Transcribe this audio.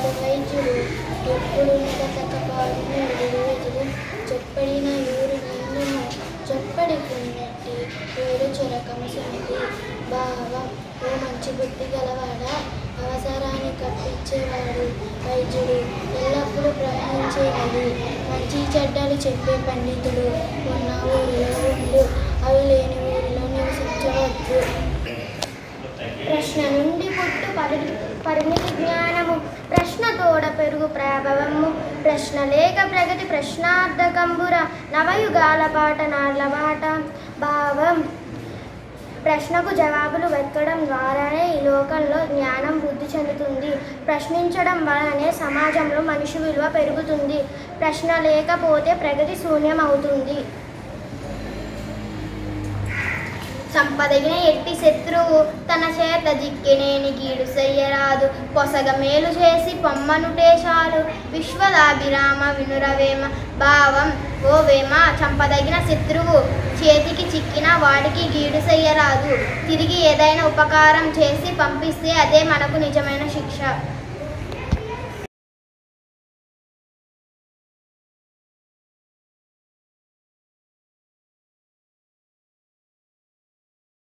వైద్యుడు ఎప్పుడు నిరతకపాడిన విలువెదురు చెప్పడిన యూరు నిన్ను చెప్పడి పుణ్యట్టి ఊరు చురకము సుమతి భావం ఓ మంచి బుద్ధి గలవాడా అవసరాన్ని కప్పించేవాడు వైద్యుడు ఎల్లప్పుడూ ప్రవహించేది మంచి చెడ్డలు చెప్పే పండితుడు ఉన్న ఊరిలో ఉండు అవి లేని ఊరిలో నివసించవద్దు ప్రశ్న నుండి పుట్టు పరి పరిమితి జ్ఞానము ప్రశ్న తోడ పెరుగు ప్రభావము ప్రశ్న లేక ప్రగతి ప్రశ్నార్థకంబుర నవయుగాల పాట నాళ్ళ బాట భావం ప్రశ్నకు జవాబులు వెతకడం ద్వారానే ఈ లోకంలో జ్ఞానం వృద్ధి చెందుతుంది ప్రశ్నించడం వలనే సమాజంలో మనిషి విలువ పెరుగుతుంది ప్రశ్న లేకపోతే ప్రగతి శూన్యం అవుతుంది సంపదగిన ఎట్టి శత్రువు తన చేత జిక్కినేని గీడు చెయ్యరాదు పొసగ మేలు చేసి పొమ్మనుటేశాలు విశ్వదాభిరామ వినురవేమ భావం ఓ వేమ చంపదగిన శత్రువు చేతికి చిక్కిన వాడికి గీడు చెయ్యరాదు తిరిగి ఏదైనా ఉపకారం చేసి పంపిస్తే అదే మనకు నిజమైన శిక్ష